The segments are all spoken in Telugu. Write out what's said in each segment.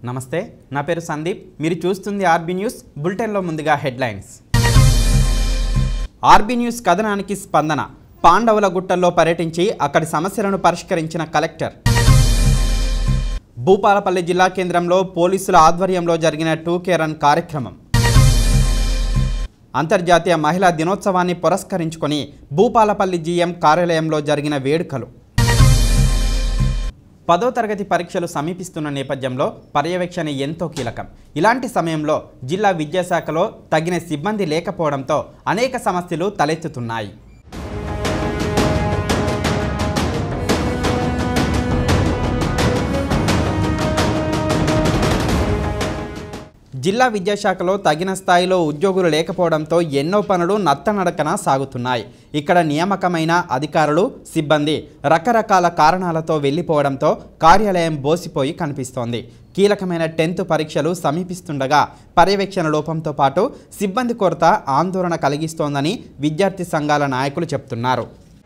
నమస్తే నా పేరు సందీప్ మీరు చూస్తుంది ఆర్బీ న్యూస్ బులెటిన్లో ముందుగా హెడ్లైన్స్ ఆర్బీ న్యూస్ కథనానికి స్పందన పాండవుల గుట్టల్లో పర్యటించి అక్కడి సమస్యలను పరిష్కరించిన కలెక్టర్ భూపాలపల్లి జిల్లా కేంద్రంలో పోలీసుల ఆధ్వర్యంలో జరిగిన టూకే రన్ కార్యక్రమం అంతర్జాతీయ మహిళా దినోత్సవాన్ని పురస్కరించుకొని భూపాలపల్లి జీఎం కార్యాలయంలో జరిగిన వేడుకలు పదో తరగతి పరీక్షలు సమీపిస్తున్న నేపథ్యంలో పర్యవేక్షణ ఎంతో కీలకం ఇలాంటి సమయంలో జిల్లా విద్యాశాఖలో తగిన సిబ్బంది లేకపోవడంతో అనేక సమస్యలు తలెత్తుతున్నాయి జిల్లా విద్యాశాఖలో తగిన స్థాయిలో ఉద్యోగులు లేకపోవడంతో ఎన్నో పనులు నత్తనడకన సాగుతున్నాయి ఇక్కడ నియామకమైన అధికారులు సిబ్బంది రకరకాల కారణాలతో వెళ్ళిపోవడంతో కార్యాలయం బోసిపోయి కనిపిస్తోంది కీలకమైన టెన్త్ పరీక్షలు సమీపిస్తుండగా పర్యవేక్షణ లోపంతో పాటు సిబ్బంది కొరత ఆందోళన కలిగిస్తోందని విద్యార్థి సంఘాల నాయకులు చెప్తున్నారు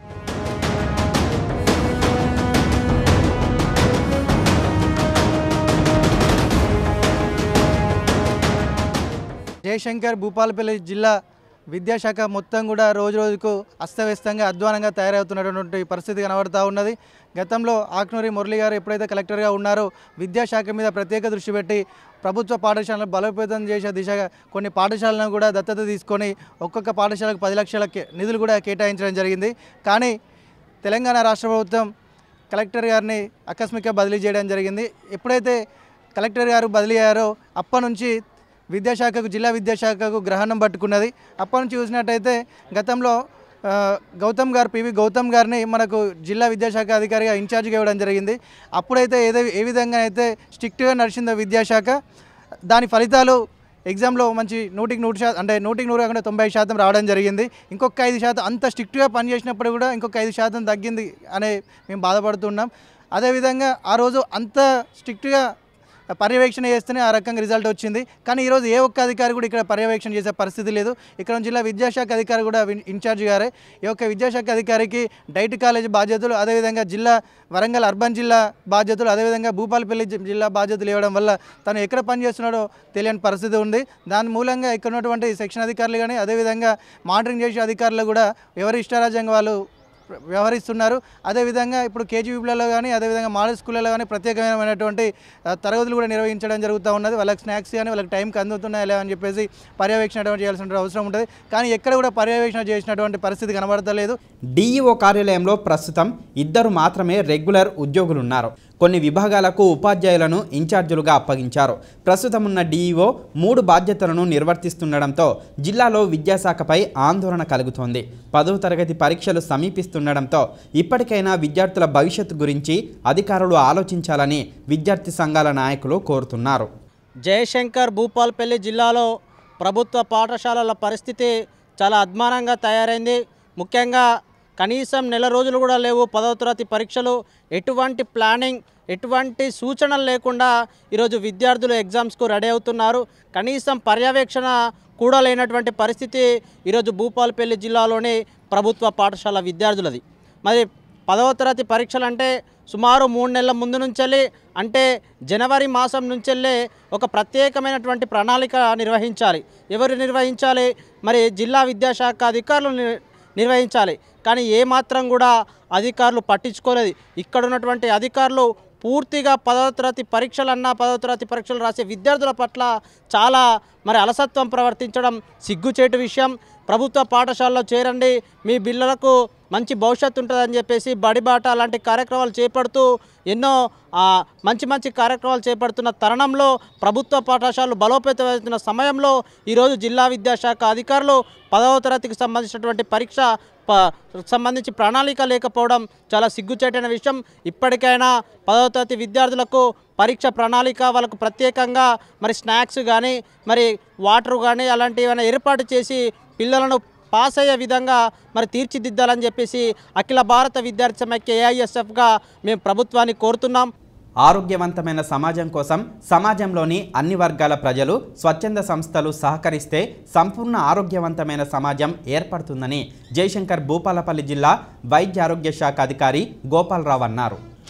జయశంకర్ భూపాలపల్లి జిల్లా విద్యాశాఖ మొత్తం కూడా రోజు రోజుకు అస్తవ్యస్తంగా అధ్వానంగా తయారవుతున్నటువంటి పరిస్థితి కనబడుతూ ఉన్నది గతంలో ఆక్నూరి మురళి గారు ఎప్పుడైతే కలెక్టర్గా ఉన్నారో విద్యాశాఖ మీద ప్రత్యేక దృష్టి పెట్టి ప్రభుత్వ పాఠశాలను బలోపేతం చేసే దిశగా కొన్ని పాఠశాలను కూడా దత్తత తీసుకొని ఒక్కొక్క పాఠశాలకు పది లక్షల కే- నిధులు కూడా కేటాయించడం జరిగింది కానీ తెలంగాణ రాష్ట్ర ప్రభుత్వం కలెక్టర్ గారిని ఆకస్మిక బదిలీ చేయడం జరిగింది ఎప్పుడైతే కలెక్టర్ గారు బదిలీ అయ్యారో అప్పటి నుంచి విద్యాశాఖకు జిల్లా విద్యాశాఖకు గ్రహణం పట్టుకున్నది అప్పటి నుంచి చూసినట్టయితే గతంలో ఆ, గౌతమ్ గారు పివి గౌతమ్ గారిని మనకు జిల్లా విద్యాశాఖ అధికారిగా ఇన్ఛార్జ్గా ఇవ్వడం జరిగింది అప్పుడైతే ఏదో ఏ విధంగా అయితే స్ట్రిక్ట్గా నడిచిందో విద్యాశాఖ దాని ఫలితాలు ఎగ్జామ్లో మంచి నూటికి నూరు శాతం అంటే నూటికి నూరు కాకుండా తొంభై శాతం రావడం జరిగింది ఇంకొక ఐదు శాతం అంత స్ట్రిక్ట్గా పనిచేసినప్పుడు కూడా ఇంకొక ఐదు శాతం తగ్గింది అనే మేము బాధపడుతున్నాం అదేవిధంగా ఆ రోజు అంత స్ట్రిక్ట్గా పర్యవేక్షణ చేస్తేనే ఆ రకంగా రిజల్ట్ వచ్చింది కానీ ఈరోజు ఏ ఒక్క అధికారి కూడా ఇక్కడ పర్యవేక్షణ చేసే పరిస్థితి లేదు ఇక్కడ ఉన్న జిల్లా విద్యాశాఖ అధికారి కూడా విన్- ఇన్ఛార్జ్ గారే ఈ యొక్క విద్యాశాఖ అధికారికి డైట్ కాలేజ్ బాధ్యతలు అదేవిధంగా జిల్లా వరంగల్ అర్బన్ జిల్లా బాధ్యతలు అదేవిధంగా భూపాలపల్లి జి- జిల్లా బాధ్యతలు ఇవ్వడం వల్ల తను ఎక్కడ పనిచేస్తున్నాడో తెలియని పరిస్థితి ఉంది దాని మూలంగా ఇక్కడ ఉన్నటువంటి సెక్షన్ అధికారులు కానీ అదేవిధంగా మానిటరింగ్ చేసే అధికారులు కూడా ఎవరి ఇష్టారాజ్యంగా వాళ్ళు వ్యవహరిస్తున్నారు అదేవిధంగా ఇప్పుడు కేజీబీలలో కానీ అదేవిధంగా మోడల్ స్కూళ్ళలో కానీ ప్రత్యేకమైనటువంటి ఆ, తరగతులు కూడా నిర్వహించడం జరుగుతూ ఉన్నది వాళ్ళకి స్నాక్స్ కానీ వాళ్ళకి టైంకి అందుతున్నాయా లేవని చెప్పేసి పర్యవేక్షణ చేయాల్సిన అవసరం ఉంటుంది కానీ ఎక్కడ కూడా పర్యవేక్షణ చేసినటువంటి పరిస్థితి కనబడతలేదు డిఈఓ కార్యాలయంలో ప్రస్తుతం ఇద్దరు మాత్రమే రెగ్యులర్ ఉద్యోగులున్నారు కొన్ని విభాగాలకు ఉపాధ్యాయులను ఇన్ఛార్జీలుగా అప్పగించారు ప్రస్తుతం ఉన్న డిఈఓ మూడు బాధ్యతలను నిర్వర్తిస్తుండడంతో జిల్లాలో విద్యాశాఖపై ఆందోళన కలుగుతోంది పదవ తరగతి పరీక్షలు సమీపిస్తుండడంతో ఇప్పటికైనా విద్యార్థుల భవిష్యత్తు గురించి అధికారులు ఆలోచించాలని విద్యార్థి సంఘాల నాయకులు కోరుతున్నారు జయశంకర్ భూపాల్పల్లి జిల్లాలో ప్రభుత్వ పాఠశాలల పరిస్థితి చాలా అధ్వానంగా తయారైంది ముఖ్యంగా కనీసం నెల రోజులు కూడా లేవు పదవ తరగతి పరీక్షలు ఎటువంటి ప్లానింగ్ ఎటువంటి సూచనలు లేకుండా ఈరోజు విద్యార్థులు ఎగ్జామ్స్కు రెడీ అవుతున్నారు కనీసం పర్యవేక్షణ కూడా లేనటువంటి పరిస్థితి ఈరోజు భూపాలపల్లి జిల్లాలోని ప్రభుత్వ పాఠశాల విద్యార్థులది మరి పదవ తరగతి పరీక్షలు అంటే సుమారు మూడు నెలల ముందు నుంచెల్లి అంటే జనవరి మాసం నుంచెల్లే ఒక ప్రత్యేకమైనటువంటి ప్రణాళిక నిర్వహించాలి ఎవరు నిర్వహించాలి మరి జిల్లా విద్యాశాఖ అధికారులు ని- నిర్వహించాలి కానీ ఏమాత్రం కూడా అధికారులు పట్టించుకోలేదు ఇక్కడ ఉన్నటువంటి అధికారులు పూర్తిగా పదవ తరగతి పరీక్షలన్నా పదవ తరగతి పరీక్షలు రాసే విద్యార్థుల పట్ల చాలా మరి అలసత్వం ప్రవర్తించడం సిగ్గుచేటు విషయం ప్రభుత్వ పాఠశాలలో చేరండి మీ పిల్లలకు మంచి భవిష్యత్తు ఉంటుందని చెప్పేసి బడిబాట అలాంటి కార్యక్రమాలు చేపడుతూ ఎన్నో ఆ, మంచి మంచి కార్యక్రమాలు చేపడుతున్న తరుణంలో ప్రభుత్వ పాఠశాలలు బలోపేతమవుతున్న సమయంలో ఈరోజు జిల్లా విద్యాశాఖ అధికారులు పదవ తరగతికి సంబంధించినటువంటి పరీక్ష ప సంబంధించి ప్రణాళిక లేకపోవడం చాలా సిగ్గుచేటైన విషయం ఇప్పటికైనా పదవ తరగతి విద్యార్థులకు పరీక్ష ప్రణాళిక వాళ్ళకు ప్రత్యేకంగా మరి స్నాక్స్ కానీ మరి వాటర్ కానీ అలాంటివి ఏమైనా ఏర్పాటు చేసి పిల్లలను పాస్ అయ్యే విధంగా మరి తీర్చిదిద్దాలని చెప్పేసి అఖిల భారత విద్యార్థి సమైక్య ఏఐఎస్ఎఫ్గా మేము ప్రభుత్వాన్ని కోరుతున్నాం ఆరోగ్యవంతమైన సమాజం కోసం సమాజంలోని అన్ని వర్గాల ప్రజలు స్వచ్ఛంద సంస్థలు సహకరిస్తే సంపూర్ణ ఆరోగ్యవంతమైన సమాజం ఏర్పడుతుందని జయశంకర్ భూపాలపల్లి జిల్లా వైద్య ఆరోగ్య శాఖ అధికారి గోపాలరావు అన్నారు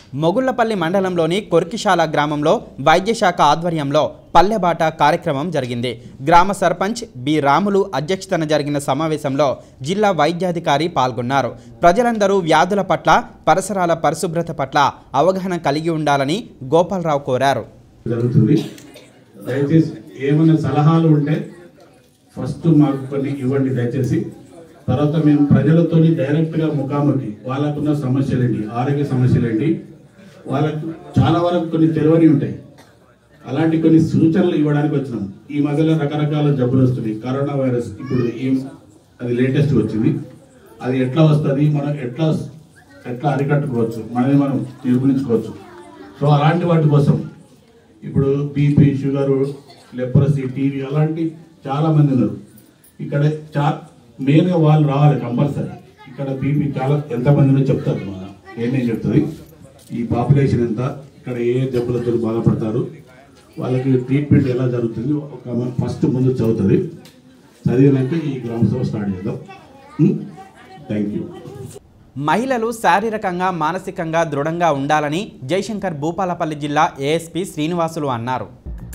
మొగుళ్లపల్లి మండలంలోని కొరికిశాల గ్రామంలో వైద్యశాఖ ఆధ్వర్యంలో పల్లెబాట కార్యక్రమం జరిగింది గ్రామ సర్పంచ్ బి రాములు అధ్యక్షతన జరిగిన సమావేశంలో జిల్లా వైద్యాధికారి పాల్గొన్నారు ప్రజలందరూ వ్యాధుల పట్ల పరిసరాల పరిశుభ్రత పట్ల అవగాహన కలిగి ఉండాలని గోపాలరావు కోరారు జరుగుతుంది దయచేసి ఏమైనా సలహాలు ఉంటే ఫస్ట్ మాకు కొన్ని ఇవ్వండి దయచేసి తర్వాత మేము ప్రజలతోని డైరెక్ట్గా ముఖాముఖి వాళ్ళకున్న సమస్యలు ఏంటి ఆరోగ్య సమస్యలు ఏంటి వాళ్ళకు చాలా వరకు కొన్ని తెలియని ఉంటాయి అలాంటి కొన్ని సూచనలు ఇవ్వడానికి వచ్చినాం ఈ మధ్యలో రకరకాల జబ్బులు వస్తున్నాయి కరోనా వైరస్ ఇప్పుడు ఈ అది లేటెస్ట్ వచ్చింది అది ఎట్లా వస్తుంది మనం ఎట్లా ఎట్లా అరికట్టుకోవచ్చు మనది మనం నిర్మించుకోవచ్చు సో అలాంటి వాటి కోసం ఇప్పుడు బీపీ షుగరు లెప్రసీ టీవీ అలాంటి చాలా మంది ఉన్నారు ఇక్కడ చా మెయిన్గా వాళ్ళు రావాలి కంపల్సరీ ఇక్కడ బీపీ చాలా ఎంతమంది ఉన్నారో చెప్తారు మన ఏమేం చెప్తుంది ఈ పాపులేషన్ ఎంత ఇక్కడ ఏ జబ్బులతో బాధపడతారు వాళ్ళకి ట్రీట్మెంట్ ఎలా జరుగుతుంది ఒక ఫస్ట్ ముందు చదువుతుంది చదివినాక ఈ గ్రామ సభ స్టార్ట్ చేద్దాం థ్యాంక్ యూ మహిళలు శారీరకంగా మానసికంగా దృఢంగా ఉండాలని జయశంకర్ భూపాలపల్లి జిల్లా ఏఎస్పీ శ్రీనివాసులు అన్నారు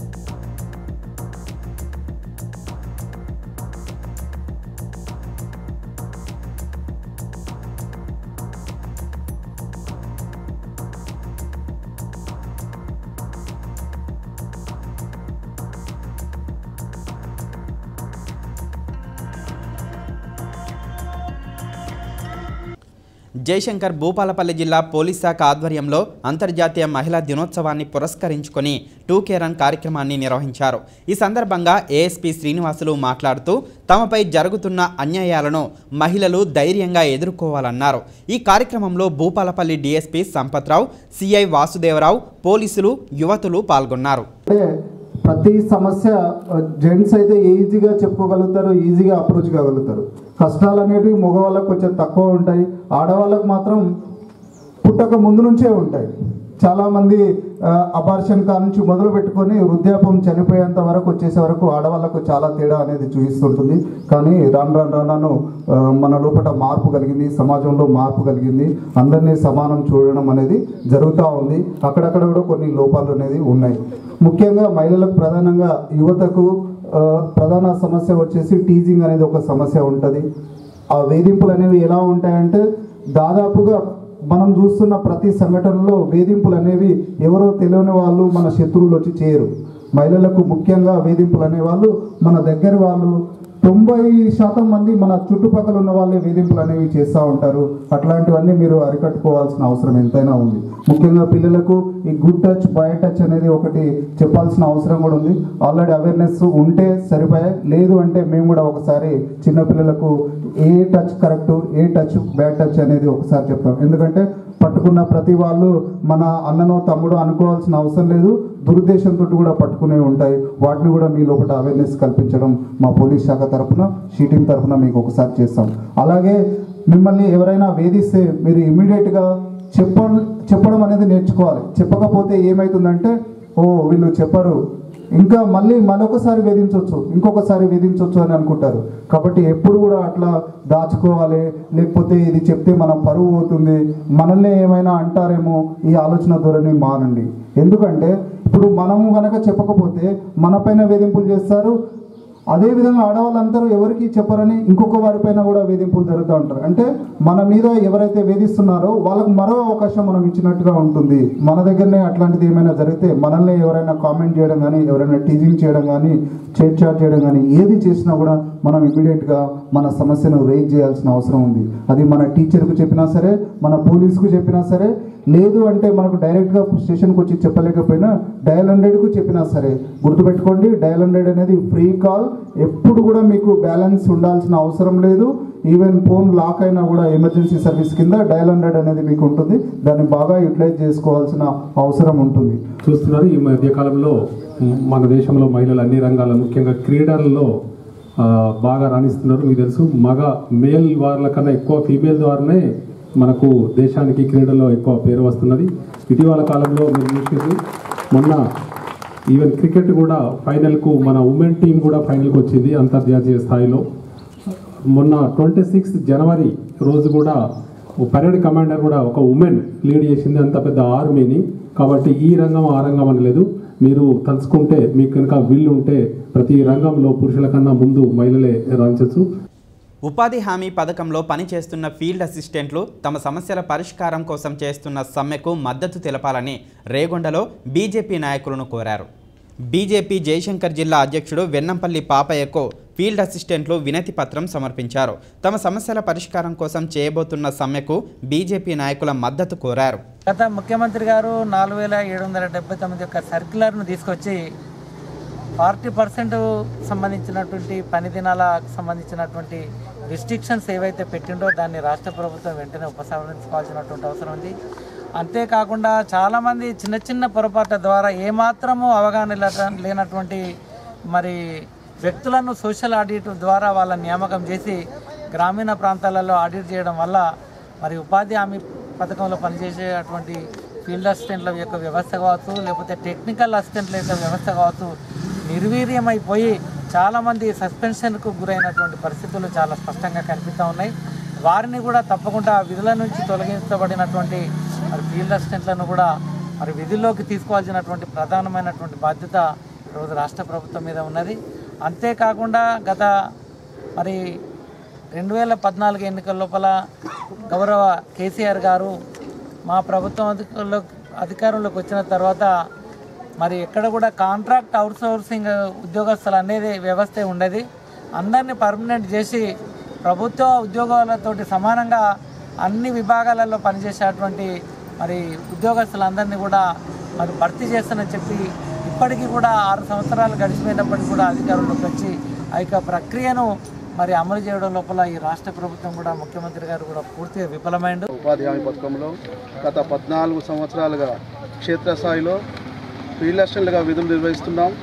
జయశంకర్ భూపాలపల్లి జిల్లా పోలీస్ శాఖ ఆధ్వర్యంలో అంతర్జాతీయ మహిళా దినోత్సవాన్ని పురస్కరించుకొని టూ కే రన్ కార్యక్రమాన్ని నిర్వహించారు ఈ సందర్భంగా ఏఎస్పీ శ్రీనివాసులు మాట్లాడుతూ తమపై జరుగుతున్న అన్యాయాలను మహిళలు ధైర్యంగా ఎదుర్కోవాలన్నారు ఈ కార్యక్రమంలో భూపాలపల్లి డీఎస్పీ సంపత్రావు సిఐ వాసుదేవరావు పోలీసులు యువతులు పాల్గొన్నారు అంటే ప్రతి సమస్య జెంట్స్ అయితే ఈజీగా చెప్పుకోగలుగుతారు ఈజీగా అప్రోచ్ కాగలుగుతారు కష్టాలు అనేటివి మగవాళ్ళకు కొంచెం తక్కువ ఉంటాయి ఆడవాళ్ళకు మాత్రం పుట్టక ముందు నుంచే ఉంటాయి చాలామంది అబార్షన్ కా నుంచి మొదలు పెట్టుకొని వృద్ధాపం చనిపోయేంత వరకు వచ్చేసే వరకు ఆడవాళ్ళకు చాలా తేడా అనేది చూపిస్తుంటుంది కానీ రాను రాను రాను ఆ, మన లోపల మార్పు కలిగింది సమాజంలో మార్పు కలిగింది అందరినీ సమానం చూడడం అనేది జరుగుతూ ఉంది అక్కడక్కడ కూడా కొన్ని లోపాలు అనేది ఉన్నాయి ముఖ్యంగా మహిళలకు ప్రధానంగా యువతకు ఆ, ప్రధాన సమస్య వచ్చేసి టీజింగ్ అనేది ఒక సమస్య ఉంటుంది ఆ వేధింపులు అనేవి ఎలా ఉంటాయంటే దాదాపుగా మనం చూస్తున్న ప్రతి సంఘటనలో వేధింపులు అనేవి ఎవరో తెలియని వాళ్ళు మన శత్రువులు వచ్చి చేయరు మహిళలకు ముఖ్యంగా వేధింపులు అనేవాళ్ళు మన దగ్గర వాళ్ళు తొంభై శాతం మంది మన చుట్టుపక్కల ఉన్న వాళ్ళే వేధింపులు అనేవి చేస్తూ ఉంటారు అట్లాంటివన్నీ మీరు అరికట్టుకోవాల్సిన అవసరం ఎంతైనా ఉంది ముఖ్యంగా పిల్లలకు ఈ గుడ్ టచ్ బాయ్ టచ్ అనేది ఒకటి చెప్పాల్సిన అవసరం కూడా ఉంది ఆల్రెడీ అవేర్నెస్ ఉంటే సరిపోయాయి లేదు అంటే మేము కూడా ఒకసారి చిన్నపిల్లలకు a touch correct a touch bad touch అనేది ఒకసారి చెప్తాం ఎందుకంటే పట్టుకున్న ప్రతి వాళ్ళు మన అన్ననో తమ్ముడు అనుకోవాల్సిన అవసరం లేదు దురుద్దేశంతో కూడా పట్టుకునే ఉంటాయి వాటిని కూడా మీ లోపల అవేర్నెస్ కల్పించడం మా పోలీస్ శాఖ తరఫున షీటింగ్ తరఫున మీకు ఒకసారి చేస్తాం అలాగే మిమ్మల్ని ఎవరైనా వేధిస్తే మీరు ఇమీడియట్గా చెప్ప చెప్పడం అనేది నేర్చుకోవాలి చెప్పకపోతే ఏమవుతుందంటే ఓ వీళ్ళు చెప్పరు ఇంకా మళ్ళీ మరొకసారి వేధించవచ్చు ఇంకొకసారి వేధించవచ్చు అని అనుకుంటారు కాబట్టి ఎప్పుడు కూడా అట్లా దాచుకోవాలి లేకపోతే ఇది చెప్తే మన పరువు పోతుంది మనల్ని ఏమైనా అంటారేమో ఈ ఆలోచన ధోరణి మానండి ఎందుకంటే ఇప్పుడు మనము గనక చెప్పకపోతే మనపైన వేధింపులు చేస్తారు అదే విధంగా ఆడవాళ్ళందరూ ఎవరికి చెప్పరని ఇంకొక వారిపైన కూడా వేధింపులు జరుగుతూ ఉంటారు అంటే మన మీద ఎవరైతే వేధిస్తున్నారో వాళ్ళకు మరో అవకాశం మనం ఇచ్చినట్టుగా ఉంటుంది మన దగ్గరనే అట్లాంటిది ఏమైనా జరిగితే మనల్ని ఎవరైనా కామెంట్ చేయడం కానీ ఎవరైనా టీజింగ్ చేయడం కానీ చేట్ చాట్ చేయడం కానీ ఏది చేసినా కూడా మనం ఇమీడియట్గా మన సమస్యను రేజ్ చేయాల్సిన అవసరం ఉంది అది మన టీచర్కు చెప్పినా సరే మన పోలీసుకు చెప్పినా సరే లేదు అంటే మనకు డైరెక్ట్గా స్టేషన్కి వచ్చి చెప్పలేకపోయినా డయల్ హండ్రెడ్కు చెప్పినా సరే గుర్తుపెట్టుకోండి డయల్ హండ్రెడ్ అనేది ఫ్రీ కాల్ ఎప్పుడు కూడా మీకు బ్యాలెన్స్ ఉండాల్సిన అవసరం లేదు ఈవెన్ ఫోన్ లాక్ అయినా కూడా ఎమర్జెన్సీ సర్వీస్ కింద డయల్ హండ్రెడ్ అనేది మీకు ఉంటుంది దాన్ని బాగా యూటిలైజ్ చేసుకోవాల్సిన అవసరం ఉంటుంది చూస్తున్నారు ఈ మధ్య కాలంలో మన దేశంలో మహిళలు అన్ని రంగాల్లో ముఖ్యంగా క్రీడల్లో ఆ, బాగా రాణిస్తున్నారు మీకు తెలుసు మగ మేల్ వాళ్ళ కన్నా ఎక్కువ ఫీమేల్ ద్వారానే మనకు దేశానికి క్రీడల్లో ఎక్కువ పేరు వస్తున్నది ఇటీవల కాలంలో మీరు చూసేది మొన్న ఈవెన్ క్రికెట్ కూడా ఫైనల్కు మన ఉమెన్ టీం కూడా ఫైనల్కి వచ్చింది అంతర్జాతీయ స్థాయిలో మొన్న ట్వంటీ సిక్స్త్ జనవరి రోజు కూడా పరేడ్ కమాండర్ కూడా ఒక ఉమెన్ లీడ్ చేసింది అంత పెద్ద ఆర్మీని కాబట్టి ఈ రంగం ఆ రంగం అని లేదు మీరు తలుచుకుంటే మీకు కనుక విల్లు ఉంటే ప్రతి రంగంలో పురుషుల కన్నా ముందు మహిళలే రాణించవచ్చు ఉపాధి హామీ పథకంలో పనిచేస్తున్న ఫీల్డ్ అసిస్టెంట్లు తమ సమస్యల పరిష్కారం కోసం చేస్తున్న సమ్మెకు మద్దతు తెలపాలని రేగొండలో బీజేపీ నాయకులను కోరారు బీజేపీ జయశంకర్ జిల్లా అధ్యక్షుడు వెన్నంపల్లి పాపయ్యకు ఫీల్డ్ అసిస్టెంట్లు వినతి పత్రం సమర్పించారు తమ సమస్యల పరిష్కారం కోసం చేయబోతున్న సమ్మెకు బీజేపీ నాయకుల మద్దతు కోరారు గత ముఖ్యమంత్రి గారు నాలుగు వేల ఏడు వందల డెబ్బై తొమ్మిది యొక్క సర్క్యులర్ను తీసుకొచ్చి ఫార్టీ పర్సెంట్ సంబంధించినటువంటి పని దినాలకు సంబంధించినటువంటి రిస్ట్రిక్షన్స్ ఏవైతే పెట్టిండో దాన్ని రాష్ట్ర ప్రభుత్వం వెంటనే ఉపసంహరించుకోవాల్సినటువంటి అవసరం ఉంది అంతేకాకుండా చాలామంది చిన్న చిన్న పొరపాట్ల ద్వారా ఏమాత్రము అవగాహన లేట- లేనటువంటి మరి వ్యక్తులను సోషల్ ఆడిట్ ద్వారా వాళ్ళ నియామకం చేసి గ్రామీణ ప్రాంతాలలో ఆడిట్ చేయడం వల్ల మరి ఉపాధి హామీ పథకంలో పనిచేసేటువంటి ఫీల్డ్ అసిస్టెంట్ల యొక్క వ్యవస్థ కావచ్చు లేకపోతే టెక్నికల్ అసిస్టెంట్ల యొక్క వ్యవస్థ కావచ్చు నిర్వీర్యమైపోయి చాలామంది సస్పెన్షన్కు గురైనటువంటి పరిస్థితులు చాలా స్పష్టంగా కనిపిస్తూ ఉన్నాయి వారిని కూడా తప్పకుండా విధుల నుంచి తొలగించబడినటువంటి మరి ఫీల్డ్ అసిస్టెంట్లను కూడా మరి విధుల్లోకి తీసుకోవాల్సినటువంటి ప్రధానమైనటువంటి బాధ్యత ఈరోజు రాష్ట్ర ప్రభుత్వం మీద ఉన్నది అంతేకాకుండా గత మరి రెండు వేల పద్నాలుగు ఎన్నికల లోపల గౌరవ కేసీఆర్ గారు మా ప్రభుత్వం అధికారంలో అధికారంలోకి వచ్చిన తర్వాత మరి ఎక్కడ కూడా కాంట్రాక్ట్ అవుట్సోర్సింగ్ ఉద్యోగస్తులు అనేది వ్యవస్థ ఉండేది అందరినీ పర్మనెంట్ చేసి ప్రభుత్వ ఉద్యోగాలతోటి సమానంగా అన్ని విభాగాలలో పనిచేసేటువంటి మరి ఉద్యోగస్తులందరినీ కూడా మరి భర్తీ చేస్తానని చెప్పి ఇప్పటికీ కూడా ఆరు సంవత్సరాలు గడిచిపోయినప్పటికీ కూడా అధికారంలోకి వచ్చి ఆ యొక్క ప్రక్రియను మరి అమలు చేయడం లోపల ఈ రాష్ట్ర ప్రభుత్వం కూడా ముఖ్యమంత్రి గారు కూడా పూర్తిగా విఫలమైండు ఉపాధి హామీ పథకంలో గత పద్నాలుగు సంవత్సరాలుగా క్షేత్రస్థాయిలో ఫీల్డ్ అసిస్టెంట్లుగా విధులు నిర్వహిస్తున్నాం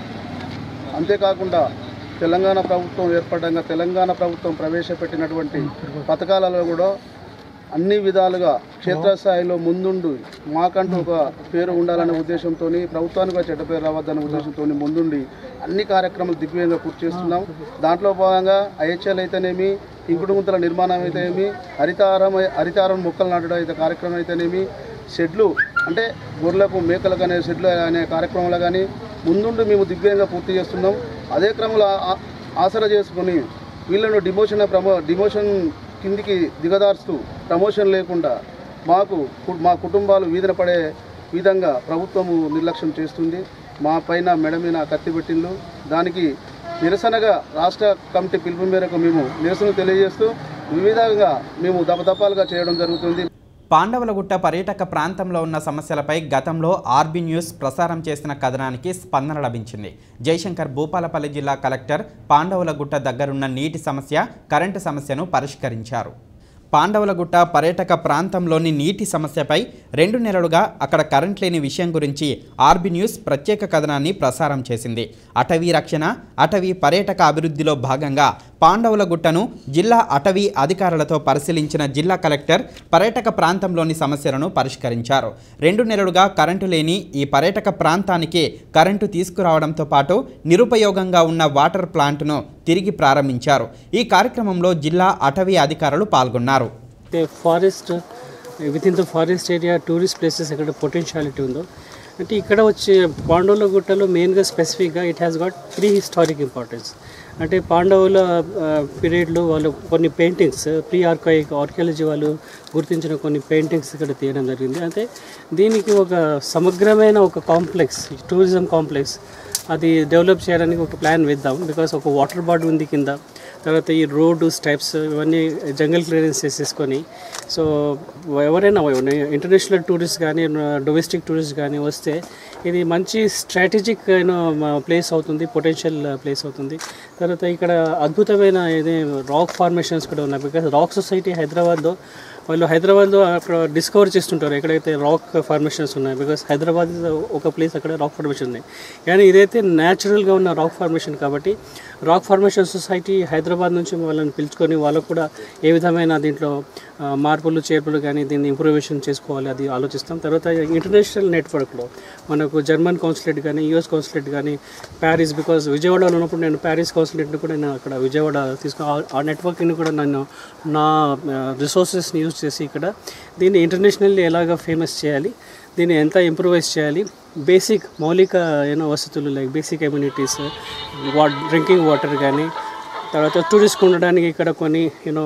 అంతేకాకుండా తెలంగాణ ప్రభుత్వం ఏర్పడంగా తెలంగాణ ప్రభుత్వం ప్రవేశపెట్టినటువంటి పథకాలలో కూడా అన్ని విధాలుగా క్షేత్రస్థాయిలో ముందుండి మాకంటూ ఒక పేరు ఉండాలనే ఉద్దేశంతో ప్రభుత్వానికి కూడా చెడ్డ పేరు రావద్దనే ఉద్దేశంతో ముందుండి అన్ని కార్యక్రమాలు దిగ్విజయంగా పూర్తి చేస్తున్నాం దాంట్లో భాగంగా ఐహెచ్ఎల్ అయితేనేమి ఇంకుడు గుంతల నిర్మాణం అయితేనేమి హరితారం హరితారం మొక్కలు నాటడం అయితే కార్యక్రమం అయితేనేమి షెడ్లు అంటే గొర్రెలకు మేకలకు అనే షెడ్లు అనే కార్యక్రమాలు కానీ ముందుండి మేము దిగ్విజయంగా పూర్తి చేస్తున్నాం అదే క్రమంలో ఆ- ఆసరా చేసుకొని వీళ్ళను డిమోషన్ ప్రమో డిమోషన్ కిందికి దిగదార్చుతూ ప్రమోషన్ లేకుండా మాకు కు- మా కుటుంబాలు వీధిన పడే విధంగా ప్రభుత్వము నిర్లక్ష్యం చేస్తుంది మా పైన మెడ మీద కత్తి పెట్టిండ్లు దానికి నిరసనగా రాష్ట్ర కమిటీ పిలుపు మేరకు మేము నిరసన తెలియజేస్తూ వివిధంగా మేము దపదపాలుగా చేయడం జరుగుతుంది పాండవులగుట్ట పర్యాటక ప్రాంతంలో ఉన్న సమస్యలపై గతంలో ఆర్బీ న్యూస్ ప్రసారం చేసిన కథనానికి స్పందన లభించింది జయశంకర్ భూపాలపల్లి జిల్లా కలెక్టర్ పాండవులగుట్ట దగ్గరున్న నీటి సమస్య కరెంటు సమస్యను పరిష్కరించారు పాండవులగుట్ట పర్యాటక ప్రాంతంలోని నీటి సమస్యపై రెండు నెలలుగా అక్కడ కరెంట్ లేని విషయం గురించి ఆర్బీ న్యూస్ ప్రత్యేక కథనాన్ని ప్రసారం చేసింది అటవీ రక్షణ అటవీ పర్యాటక అభివృద్ధిలో భాగంగా పాండవులగుట్టను జిల్లా అటవీ అధికారులతో పరిశీలించిన జిల్లా కలెక్టర్ పర్యాటక ప్రాంతంలోని సమస్యలను పరిష్కరించారు రెండు నెలలుగా కరెంటు లేని ఈ పర్యాటక ప్రాంతానికి కరెంటు తీసుకురావడంతో పాటు నిరుపయోగంగా ఉన్న వాటర్ ప్లాంట్ను తిరిగి ప్రారంభించారు ఈ కార్యక్రమంలో జిల్లా అటవీ అధికారులు పాల్గొన్నారు forest with in the forest area tourist places ఎక్కడ పొటెన్షియాలిటీ ఉందో అంటే ఇక్కడ వచ్చే పాండవుల గుట్టలో మెయిన్గా స్పెసిఫిక్గా it has got prehistoric importance అంటే పాండవుల పీరియడ్లో వాళ్ళు కొన్ని పెయింటింగ్స్ ప్రీ ఆర్కాయిక్ ఆర్కియాలజీ వాళ్ళు గుర్తించిన కొన్ని పెయింటింగ్స్ ఇక్కడ తీయడం జరిగింది అంటే దీనికి ఒక సమగ్రమైన ఒక కాంప్లెక్స్ టూరిజం కాంప్లెక్స్ అది డెవలప్ చేయడానికి ఒక ప్లాన్ వేద్దాం బికాస్ ఒక వాటర్ బాడీ ఉంది కింద తర్వాత ఈ రోడ్డు స్టెప్స్ ఇవన్నీ జంగల్ క్లియరెన్స్ చేసేసుకొని సో ఎవరైనా ఇంటర్నేషనల్ టూరిస్ట్ కానీ డొమెస్టిక్ టూరిస్ట్ కానీ వస్తే ఇది మంచి స్ట్రాటజిక్ ప్లేస్ అవుతుంది పొటెన్షియల్ ప్లేస్ అవుతుంది తర్వాత ఇక్కడ అద్భుతమైన ఇది రాక్ ఫార్మేషన్స్ కూడా ఉన్నాయి బికాస్ రాక్ సొసైటీ హైదరాబాద్లో వాళ్ళు హైదరాబాద్లో అక్కడ డిస్కవర్ చేస్తుంటారు ఎక్కడైతే రాక్ ఫార్మేషన్స్ ఉన్నాయి బికాస్ హైదరాబాద్ is ఒక ప్లేస్ అక్కడ రాక్ ఫార్మేషన్ ఉన్నాయి కానీ ఇదైతే న్యాచురల్గా ఉన్న రాక్ ఫార్మేషన్ కాబట్టి రాక్ ఫార్మేషన్ సొసైటీ హైదరాబాద్ నుంచి వాళ్ళని పిలుచుకొని వాళ్ళకు కూడా ఏ విధమైన దీంట్లో ఆ, మార్పులు చేర్పులు కానీ దీన్ని ఇంప్రూవేషన్ చేసుకోవాలి అది ఆలోచిస్తాం తర్వాత ఇంటర్నేషనల్ నెట్వర్క్లో మనకు జర్మన్ కౌన్సిలేట్ కానీ యూఎస్ కౌన్సిలేట్ కానీ ప్యారిస్ బికాస్ విజయవాడలో ఉన్నప్పుడు నేను ప్యారిస్ కౌన్సిలేట్ని కూడా నేను అక్కడ విజయవాడ తీసుకు ఆ- ఆ నెట్వర్క్ని కూడా నేను నా రిసోర్సెస్ని యూజ్ వచ్చేసి ఇక్కడ దీన్ని ఇంటర్నేషనల్లీ ఎలాగ ఫేమస్ చేయాలి దీన్ని ఎంత ఇంప్రూవైజ్ చేయాలి బేసిక్ మౌలిక ఏమో వసతులు లైక్ బేసిక్ ఎమ్యూనిటీస్ వా డ్రింకింగ్ వాటర్ కానీ తర్వాత టూరిస్ట్ ఉండడానికి ఇక్కడ కొన్ని యూనో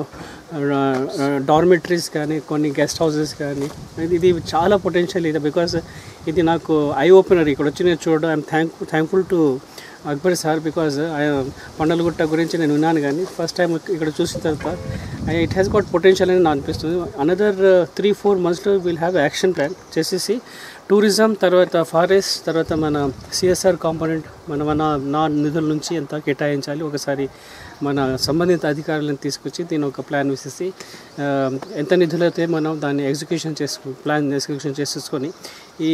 డార్మెటరీస్ కానీ కొన్ని గెస్ట్ హౌసెస్ కానీ ఇది ఇది చాలా పొటెన్షియల్ ఇది బికాస్ ఇది నాకు ఐ ఓపెనర్ ఇక్కడ వచ్చి నేను చూడడం I am thank thankful to Akbar sir because Pandalagutta గురించి నేను విన్నాను కానీ ఫస్ట్ టైం ఇక్కడ చూసిన తర్వాత ఇట్ హ్యాస్ గాట్ పొటెన్షియల్ అని నాకు అనిపిస్తుంది అనదర్ త్రీ ఫోర్ మంత్స్లో విల్ హ్యావ్ యాక్షన్ ప్లాన్ చేసేసి టూరిజం తర్వాత ఫారెస్ట్ తర్వాత మన సిఎస్ఆర్ కాంపోనెంట్ మన మన నా నిధుల నుంచి ఎంత కేటాయించాలి ఒకసారి మన సంబంధిత అధికారులను తీసుకొచ్చి దీని ఒక ప్లాన్ వేసేసి ఆ, ఎంత నిధులు అయితే మనం దాన్ని ఎగ్జిక్యూషన్ చేసుకు ప్లాన్ ఎగ్జిక్యూషన్ చేసేసుకొని ఈ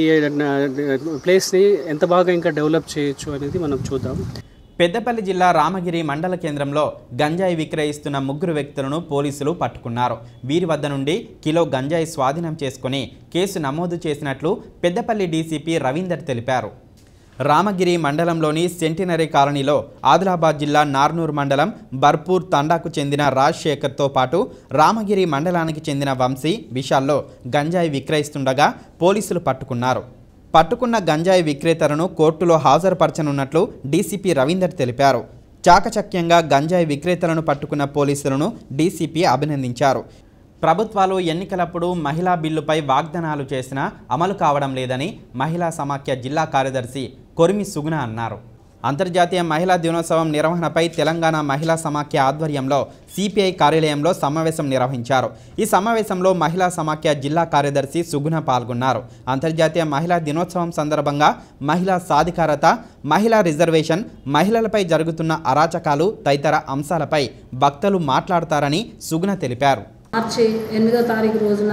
ప్లేస్ని ఎంత బాగా ఇంకా డెవలప్ చేయొచ్చు అనేది మనం చూద్దాం పెద్దపల్లి జిల్లా రామగిరి మండల కేంద్రంలో గంజాయి విక్రయిస్తున్న ముగ్గురు వ్యక్తులను పోలీసులు పట్టుకున్నారు వీరి వద్ద నుండి కిలో గంజాయి స్వాధీనం చేసుకుని కేసు నమోదు చేసినట్లు పెద్దపల్లి డీసీపీ రవీందర్ తెలిపారు రామగిరి మండలంలోని సెంటినరీ కాలనీలో ఆదిలాబాద్ జిల్లా నార్నూర్ మండలం బర్పూర్ తండాకు చెందిన రాజశేఖర్తో పాటు రామగిరి మండలానికి చెందిన వంశీ విశాల్లో గంజాయి విక్రయిస్తుండగా పోలీసులు పట్టుకున్నారు పట్టుకున్న గంజాయి విక్రేతలను కోర్టులో హాజరుపరచనున్నట్లు డీసీపీ రవీందర్ తెలిపారు చాకచక్యంగా గంజాయి విక్రేతలను పట్టుకున్న పోలీసులను డీసీపీ అభినందించారు ప్రభుత్వాలు ఎన్నికలప్పుడు మహిళా బిల్లుపై వాగ్దానాలు చేసినా అమలు కావడం లేదని మహిళా సమాఖ్య జిల్లా కార్యదర్శి కొరిమి సుగుణ అన్నారు అంతర్జాతీయ మహిళా దినోత్సవం నిర్వహణపై తెలంగాణ మహిళా సమాఖ్య ఆధ్వర్యంలో సిపిఐ కార్యాలయంలో సమావేశం నిర్వహించారు ఈ సమావేశంలో మహిళా సమాఖ్య జిల్లా కార్యదర్శి సుగుణ పాల్గొన్నారు అంతర్జాతీయ మహిళా దినోత్సవం సందర్భంగా మహిళా సాధికారత మహిళా రిజర్వేషన్ మహిళలపై జరుగుతున్న అరాచకాలు తదితర అంశాలపై భక్తులు మాట్లాడతారని సుగుణ తెలిపారు మార్చి ఎనిమిదో తారీఖు రోజున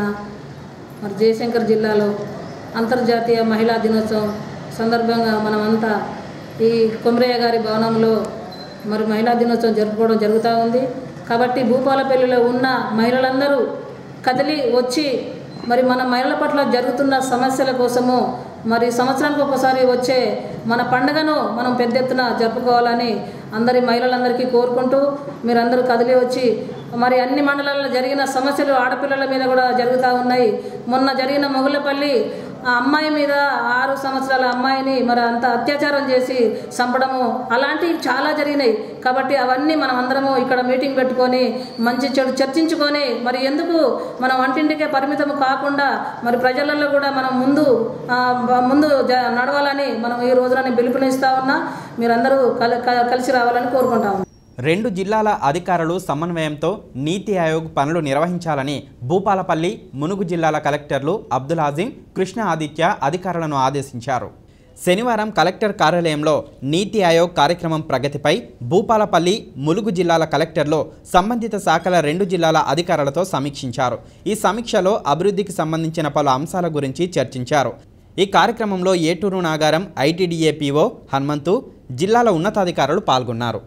మరి జయశంకర్ జిల్లాలో అంతర్జాతీయ మహిళా దినోత్సవం సందర్భంగా మనమంతా ఈ కొమరయ్య గారి భవనంలో మరి మహిళా దినోత్సవం జరుపుకోవడం జరుగుతూ ఉంది కాబట్టి భూపాలపల్లిలో ఉన్న మహిళలందరూ కదిలి వచ్చి మరి మన మహిళల పట్ల జరుగుతున్న సమస్యల కోసము మరి సంవత్సరానికి ఒకసారి వచ్చే మన పండుగను మనం పెద్ద ఎత్తున జరుపుకోవాలని అందరి మహిళలందరికీ కోరుకుంటూ మీరందరూ కదిలి వచ్చి మరి అన్ని మండలాల్లో జరిగిన సమస్యలు ఆడపిల్లల మీద కూడా జరుగుతూ ఉన్నాయి మొన్న జరిగిన మొగుళ్ళపల్లి ఆ అమ్మాయి మీద ఆరు సంవత్సరాల అమ్మాయిని మరి అంత అత్యాచారం చేసి చంపడము అలాంటివి చాలా జరిగినాయి కాబట్టి అవన్నీ మనం అందరము ఇక్కడ మీటింగ్ పెట్టుకొని మంచి చెడు చర్చించుకొని మరి ఎందుకు మనం వంటింటికే పరిమితం కాకుండా మరి ప్రజలలో కూడా మనం ముందు ఆ, బ- ముందు జ- నడవాలని మనం ఈ రోజున నేను పిలుపునిస్తా ఉన్నా మీరందరూ కల క- కలిసి రావాలని కోరుకుంటా ఉన్నాం రెండు జిల్లాల అధికారులు సమన్వయంతో నీతి ఆయోగ్ పనులు నిర్వహించాలని భూపాలపల్లి మునుగు జిల్లాల కలెక్టర్లు అబ్దుల్ ఆజిం కృష్ణ ఆదిత్య అధికారులను ఆదేశించారు శనివారం కలెక్టర్ కార్యాలయంలో నీతి ఆయోగ్ కార్యక్రమం ప్రగతిపై భూపాలపల్లి ములుగు జిల్లాల కలెక్టర్లు సంబంధిత శాఖల రెండు జిల్లాల అధికారులతో సమీక్షించారు ఈ సమీక్షలో అభివృద్ధికి సంబంధించిన పలు అంశాల గురించి చర్చించారు ఈ కార్యక్రమంలో ఏటూరు నాగారం ఐటీడీఏ పీఓ హనుమంతు జిల్లాల ఉన్నతాధికారులు పాల్గొన్నారు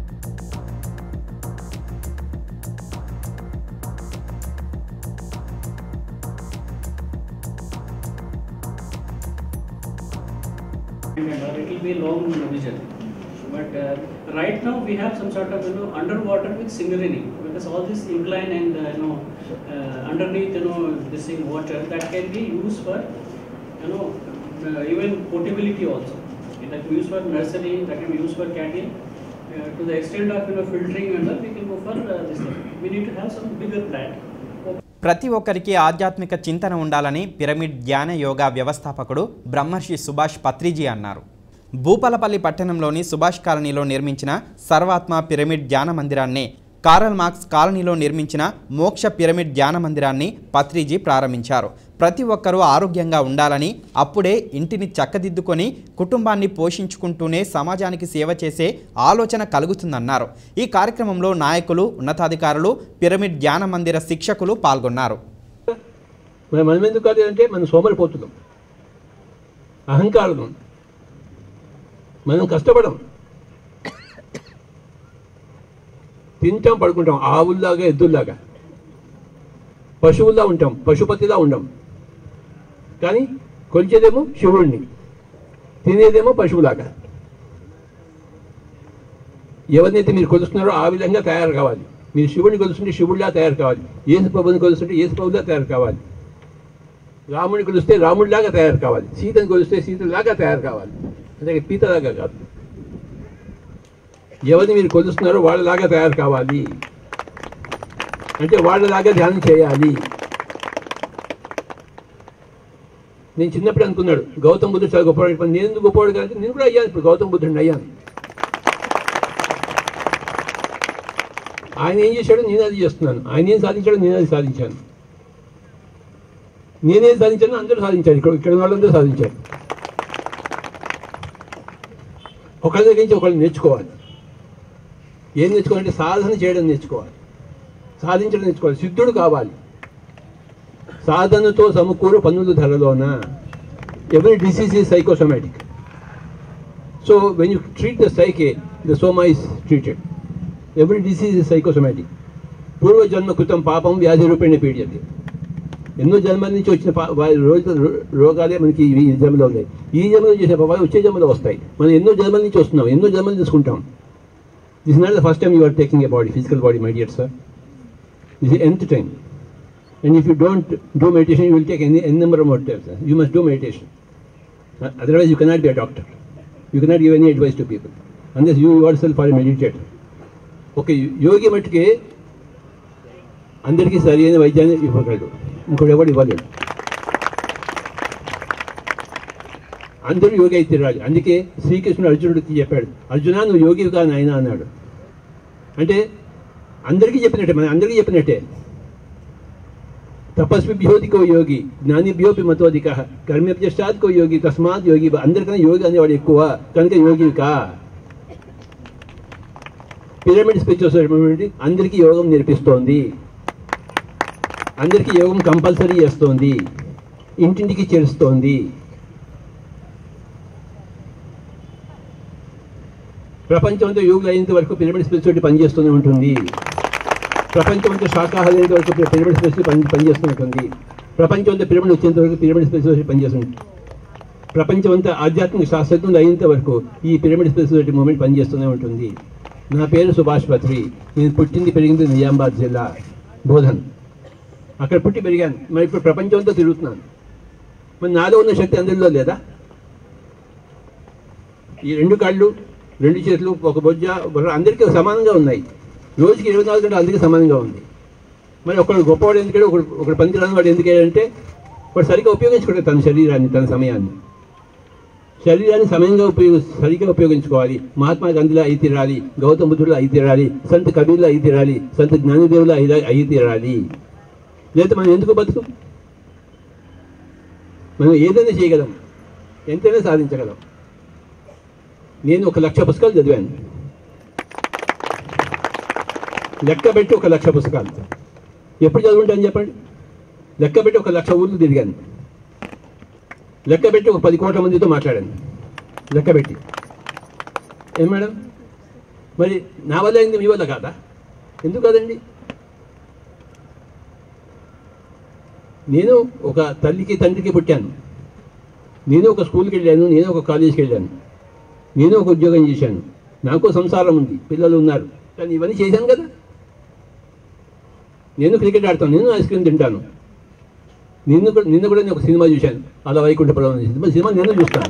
it will be long revision. But uh, right now we have some sort of you know underwater with Singareni because all this incline and uh, you know uh, underneath you know this thing water that can be used for you know uh, even portability also. That can be used for nursery, that can be used for cattle. Uh, to the extent of you know filtering and all, we can go for uh, this thing. We need to have some bigger plan. ప్రతి ఒక్కరికి ఆధ్యాత్మిక చింతన ఉండాలని పిరమిడ్ ధ్యాన యోగా వ్యవస్థాపకుడు బ్రహ్మర్షి సుభాష్ పత్రిజీ అన్నారు భూపాలపల్లి పట్టణంలోని సుభాష్ కాలనీలో నిర్మించిన సర్వాత్మ పిరమిడ్ ధ్యాన మందిరాన్ని కారల్ మార్క్స్ కాలనీలో నిర్మించిన మోక్ష పిరమిడ్ ధ్యాన మందిరాన్ని పత్రిజీ ప్రారంభించారు ప్రతి ఒక్కరూ ఆరోగ్యంగా ఉండాలని అప్పుడే ఇంటిని చక్కదిద్దుకొని కుటుంబాన్ని పోషించుకుంటూనే సమాజానికి సేవ చేసే ఆలోచన కలుగుతుందన్నారు ఈ కార్యక్రమంలో నాయకులు ఉన్నతాధికారులు పిరమిడ్ ధ్యాన మందిర శిక్షకులు పాల్గొన్నారు మనం మనం ఎందుకు కాదు అంటే మనం సోమరిపోతున్నాం అహంకారం మనం కష్టపడం తింటాం పడుకుంటాం ఆవుల్లాగా ఎద్దుల్లాగా పశువుల్లా ఉంటాం పశుపతిలా ఉండం కానీ కొలిచేదేమో శివుడిని తినేదేమో పశువులాగా ఎవరినైతే మీరు కొలుస్తున్నారో ఆ విధంగా తయారు కావాలి మీరు శివుడిని కొలుస్తుంటే శివుడిలా తయారు కావాలి యేసు ప్రభుని కొలుస్తుంటే యేసు ప్రభులా తయారు కావాలి రాముడిని కొలిస్తే రాముడిలాగా తయారు కావాలి సీతను కొలిస్తే సీతలాగా తయారు కావాలి అంటే పీతలాగా కాదు ఎవరిని మీరు కొలుస్తున్నారో వాళ్ళలాగా తయారు కావాలి అంటే వాళ్ళలాగా ధ్యానం చేయాలి నేను చిన్నప్పుడు అనుకున్నాడు గౌతమ్ బుద్ధుడు చాలా గొప్పవాడు ఇప్పుడు నేను ఎందుకు గొప్పవాడు కాదు నేను కూడా అయ్యాను ఇప్పుడు గౌతమ్ బుద్ధుడిని అయ్యాను ఆయన ఏం చేశాడో నేను అది చేస్తున్నాను ఆయన ఏం సాధించాడో నేను అది సాధించాను నేనేం సాధించాను అందరూ సాధించారు ఇక్కడ ఇక్కడ ఉన్న వాళ్ళందరూ సాధించారు ఒకళ్ళ దగ్గర నుంచి ఒకళ్ళు నేర్చుకోవాలి ఏం నేర్చుకోవాలంటే సాధన చేయడం నేర్చుకోవాలి సాధించడం నేర్చుకోవాలి సిద్ధుడు కావాలి సాధనతో సమకూరు పన్నుల ధరలోన ఎవరి disease is psychosomatic so when you treat the psyche the soma is treated ఎవరి డిసీజ్ ఇస్ సైకోసోమాటిక్ పూర్వజన్మ కృతం పాపం వ్యాధి రూపేణ పీడియతే ఎన్నో జన్మల నుంచి వచ్చిన పా- వా- రోజు రోగాలే మనకి ఈ జన్మలో ఉన్నాయి ఈ జన్మలో చేసే పాపాలు వచ్చే జన్మలో వస్తాయి మనం ఎన్నో జన్మల నుంచి వస్తున్నాం ఎన్నో జన్మలు తీసుకుంటాం this not the first time you are taking a body physical body my dear sir this nth time and if you don't do meditation you will take any n number of more times you must do meditation otherwise you cannot be a doctor you cannot give any advice to people unless you yourself are meditator ఒక యోగి మట్టుకే అందరికీ సరి అయిన వైద్యాన్ని ఇవ్వగలడు ఇంకోటి ఎవడు ఇవ్వలేడు అందరూ యోగి అయితే రాదు అందుకే శ్రీకృష్ణుడు అర్జునుడికి చెప్పాడు అర్జున నువ్వు యోగిగా నాయన అన్నాడు అంటే అందరికీ చెప్పినట్టే మన అందరికీ చెప్పినట్టే తపస్విభ్యోతి కో యోగి జ్ఞానిభ్యోపి మతోధిక కర్మ్యపశ్చాత్ కో యోగి తస్మాత్ యోగి భవ. అందరికన్నా యోగి అనేవాడు ఎక్కువ కనుక యోగి కా పిరమిడ్ స్పిరిచువల్ అందరికీ యోగం నేర్పిస్తోంది అందరికీ యోగం కంపల్సరీ చేస్తోంది ఇంటింటికి చేరుస్తోంది ప్రపంచంతో యోగులు అయినంత వరకు పిరమిడ్ స్పిరిచువాలిటీ పనిచేస్తూనే ఉంటుంది ప్రపంచంతో శాఖాహారం అయినంత వరకు పిరమిడ్ స్పిరిచువాలిటీ పని పనిచేస్తూ ఉంటుంది ప్రపంచంతో పిరమిడ్ వచ్చేంత వరకు పిరమిడ్ స్పిరిచువాలిటీ పనిచేస్తుంది ప్రపంచం అంతా ఆధ్యాత్మిక శాస్త్రజ్ఞులు అయినంత వరకు ఈ పిరమిడ్ స్పిరిచువాలిటీ మూమెంట్ పనిచేస్తూనే ఉంటుంది నా పేరు సుభాష్ పత్రి నేను పుట్టింది పెరిగింది నిజామాబాద్ జిల్లా బోధన్ అక్కడ పుట్టి పెరిగాను మరి ఇప్పుడు ప్రపంచంతో తిరుగుతున్నాను మరి నాలో ఉన్న శక్తి అందరిలో లేదా ఈ రెండు కాళ్ళు రెండు చేతులు ఒక బొజ్జ బుర్ర అందరికీ సమానంగా ఉన్నాయి రోజుకి ఇరవై నాలుగు గంటలు అందరికీ సమానంగా ఉంది మరి ఒకడు గొప్పవాడు ఎందుకంటే ఒకడు ఒకడు పనికిరాని వాడు ఎందుకంటే వాడు సరిగ్గా ఉపయోగించుకుంటాడు తన శరీరాన్ని తన సమయాన్ని శరీరాన్ని సమయంగా ఉపయోగ సరిగ్గా ఉపయోగించుకోవాలి మహాత్మా గాంధీలో అయి తీరాలి గౌతమ బుద్ధుడు అయి తీరాలి సంత్ కబీర్లో అయి తీరాలి సంత్ జ్ఞానదేవులో అయి అయి తీరాలి లేదా మనం ఎందుకు బతుకు మనం ఏదైనా చేయగలం ఎంతైనా సాధించగలం నేను ఒక లక్ష పుస్తకాలు చదివాను లెక్క పెట్టి ఒక లక్ష పుస్తకాలు ఎప్పుడు చదువుంటాను చెప్పండి లెక్క పెట్టి ఒక లక్ష ఊర్లు తిరిగాను లెక్క పెట్టి ఒక పది కోట్ల మందితో మాట్లాడాను లెక్క పెట్టి ఏం మేడం మరి నా వల్ల అయింది మీ వల్ల కాదా ఎందుకు కాదండి నేను ఒక తల్లికి తండ్రికి పుట్టాను నేను ఒక స్కూల్కి వెళ్ళాను నేను ఒక కాలేజీకి వెళ్ళాను నేను ఒక ఉద్యోగం చేశాను నాకు సంసారం ఉంది పిల్లలు ఉన్నారు కానీ ఇవన్నీ చేశాను కదా నేను క్రికెట్ ఆడతాను నేను ఐస్ క్రీమ్ తింటాను నిన్ను కూడా నిన్న కూడా నేను ఒక సినిమా చూశాను అలా వైకుంఠపురం అనే సినిమా సినిమా నేను చూస్తాను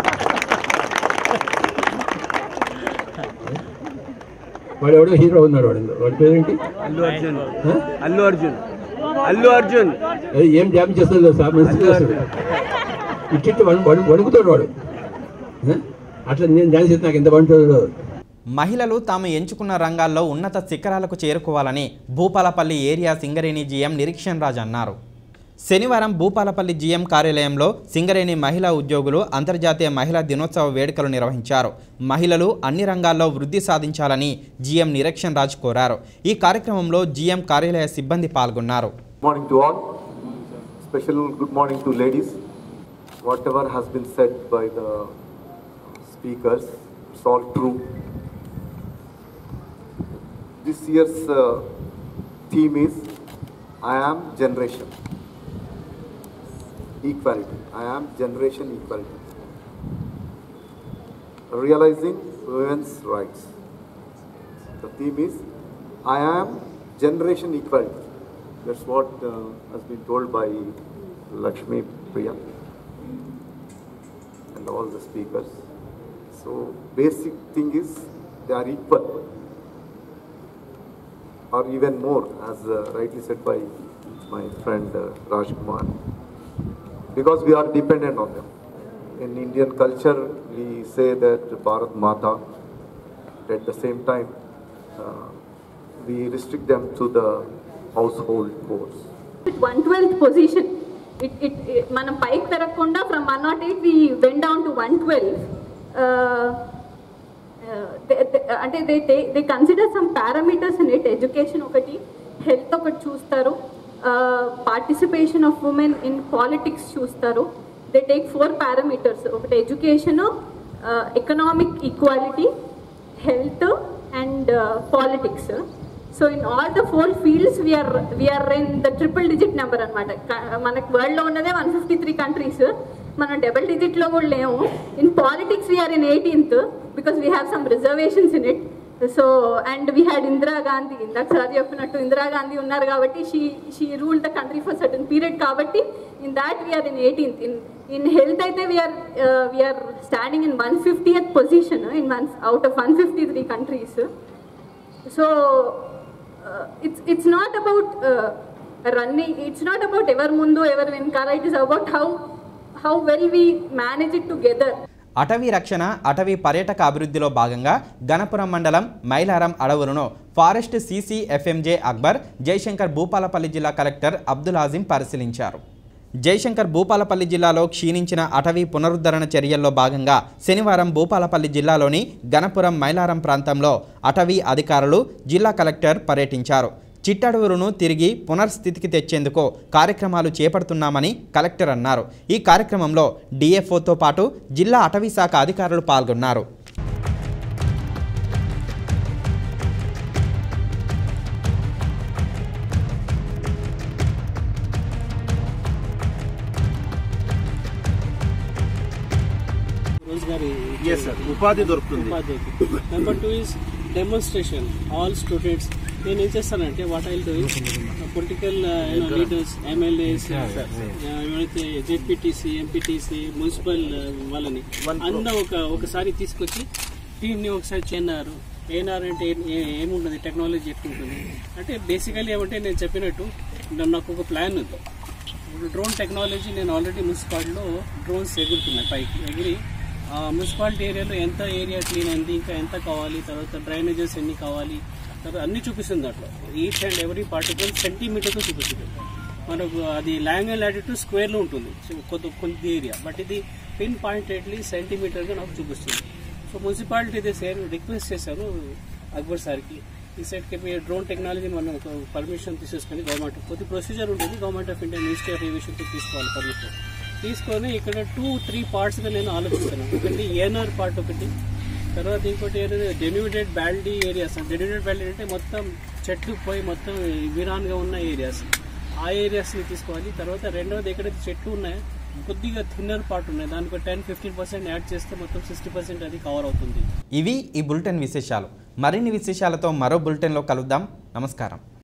వాడు ఎవడో హీరో ఉన్నాడు వాడు వాడి పేరేంటి అల్లు అర్జున్ అల్లు అర్జున్ అల్లు అర్జున్ అది ఏం డ్యామ్ చేస్తాడు సార్ మంచిగా చేస్తాడు ఇట్టి వాడు వణు- వణుకుతాడు వాడు ఆ? అట్లా నేను డ్యాన్స్ చేస్తే నాకు ఎంత బాగుంటుందో మహిళలు తాము ఎంచుకున్న రంగాల్లో ఉన్నత శిఖరాలకు చేరుకోవాలని భూపాలపల్లి ఏరియా సింగరేణి జీఎం నిరీక్షణ్ రాజ్ అన్నారు శనివారం భూపాలపల్లి జీఎం కార్యాలయంలో సింగరేణి మహిళా ఉద్యోగులు అంతర్జాతీయ మహిళా దినోత్సవ వేడుకలు నిర్వహించారు మహిళలు అన్ని రంగాల్లో వృద్ధి సాధించాలని జీఎం నిరీక్షణ్ రాజ్ కోరారు ఈ కార్యక్రమంలో జీఎం కార్యాలయ సిబ్బంది పాల్గొన్నారు morning to all. Special good morning to ladies. Whatever has been said by the speakers, it's all true. This year's uh, theme is I am generation. Equality. I am generation equality. Realizing women's rights. The theme is I am generation equality. That's what uh, has been told by Lakshmi Priya and all the speakers. So basic thing is they are equal or even more as uh, rightly said by my friend uh, Raj Kumar because we are dependent on them. In Indian culture we say that Bharat Mata at the same time uh, we restrict them to the household chores. One twelfth position it it మనం పైకి పెరగకుండా from one not eight we went down to one twelve అంటే they they consider some parameters in it education ఒకటి హెల్త్ ఒకటి చూస్తారు participation of women in politics చూస్తారు దే టేక్ ఫోర్ పారామీటర్స్ ఒకటి education economic equality health and politics so in all the four fields we are we are in the triple digit number అనమాట మనకు వరల్డ్లో ఉన్నదే వన్ ఫిఫ్టీ త్రీ కంట్రీస్ మనం డబుల్ డిజిట్లో కూడా లేము in politics we are in eighteenth because we have some reservations in it so and we had Indira Gandhi ఇందాక సార్ చెప్పినట్టు ఇందిరా గాంధీ ఉన్నారు కాబట్టి she she rule the country for certain period కాబట్టి in that we are in eighteenth in in health అయితే we are we are standing in one fiftieth position in one out of one fifty three countries so it's it's not about running it's not about ఎవరు ముందు ఎవరు వెనకాల it is about how how well we manage it together అటవీ రక్షణ అటవీ పర్యాటక అభివృద్ధిలో భాగంగా గణపురం మండలం మైలారం అడవులను forest CC FMJ Akbar Jayashankar Bhupalpally జిల్లా కలెక్టర్ అబ్దుల్ ఆజిం పరిశీలించారు జయశంకర్ భూపాలపల్లి జిల్లాలో క్షీణించిన అటవీ పునరుద్ధరణ చర్యల్లో భాగంగా శనివారం భూపాలపల్లి జిల్లాలోని గణపురం మైలారం ప్రాంతంలో అటవీ అధికారులు జిల్లా కలెక్టర్ పర్యటించారు చిట్టడవులను తిరిగి పునర్స్థితికి తెచ్చేందుకు కార్యక్రమాలు చేపడుతున్నామని కలెక్టర్ అన్నారు ఈ కార్యక్రమంలో డిఎఫ్ఓతో పాటు జిల్లా అటవీ శాఖ అధికారులు పాల్గొన్నారు రోజ్గారీ Yes, sir. ఉపాధి దొరుకుతుంది. ఉపాధి number two is demonstration all students నేను ఏం చేస్తానంటే what I do is political leaders MLAs ఎవరైతే జెడ్పీటీసీ ఎంపీటీసీ మున్సిపల్ వాళ్ళని అన్న ఒక ఒకసారి తీసుకొచ్చి టీంని ఒకసారి చేయన్నారు ఏనార్ అంటే ఏ- ఏ- ఏముంటుంది టెక్నాలజీ ఎట్లుంటుంది అంటే బేసికలీ ఏమంటే నేను చెప్పినట్టు నా- నాకు ఒక ప్లాన్ ఉంది డ్రోన్ టెక్నాలజీ నేను ఆల్రెడీ మున్సిపాలిటీలో డ్రోన్స్ ఎగురుతున్నాయి పైకి ఎగిరి ఆ మున్సిపాలిటీ ఏరియాలో ఎంత ఏరియా క్లీన్ అయింది ఇంకా ఎంత కావాలి తర్వాత డ్రైనేజెస్ ఎన్ని కావాలి తర్వాత అన్ని చూపిస్తుంది దాంట్లో ఈచ్ అండ్ ఎవరీ పార్టికల్ సెంటీమీటర్తో చూపిస్తుంది మనకు అది లాంగ్ అండ్ లాటిట్యూడ్ స్క్వేర్లో ఉంటుంది సో కొంత కొంత ఏరియా బట్ ఇది పిన్ పాయింటెడ్లీ సెంటీమీటర్గా నాకు చూపిస్తుంది సో మున్సిపాలిటీ ఇదే సేమ్ రిక్వెస్ట్ చేశారు అక్బర్ సార్కి ఈ సెట్కి మీ డ్రోన్ టెక్నాలజీ మనం ఒక పర్మిషన్ తీసేసుకొని గవర్నమెంట్ కొద్ది ప్రొసీజర్ ఉంటుంది government of India ministry of ఏవియేషన్తో తీసుకోవాలి పర్మిషన్ తీసుకొని ఇక్కడ టూ త్రీ పార్ట్స్గా నేను ఆలోచిస్తాను ఒకటి ఏఎన్ఆర్ పార్ట్ ఒకటి తర్వాత ఇంకోటి ఏంటంటే డెన్యూటెడ్ బ్యాల్డీ ఏరియాస్ డెన్యూటెడ్ బ్యాల్డీ అంటే మొత్తం చెట్లు పోయి మొత్తం విరాన్గా ఉన్న ఏరియాస్ ఆ ఏరియాస్ని తీసుకోవాలి తర్వాత రెండవది ఎక్కడైతే చెట్లు ఉన్నాయో కొద్దిగా థిన్నర్ పార్ట్ ఉన్నాయి దానికి టెన్ ఫిఫ్టీన్ పర్సెంట్ యాడ్ చేస్తే మొత్తం సిక్స్టీ పర్సెంట్ అది కవర్ అవుతుంది ఇవి ఈ బులెటిన్ విశేషాలు మరిన్ని విశేషాలతో మరో బులెటిన్లో కలుద్దాం నమస్కారం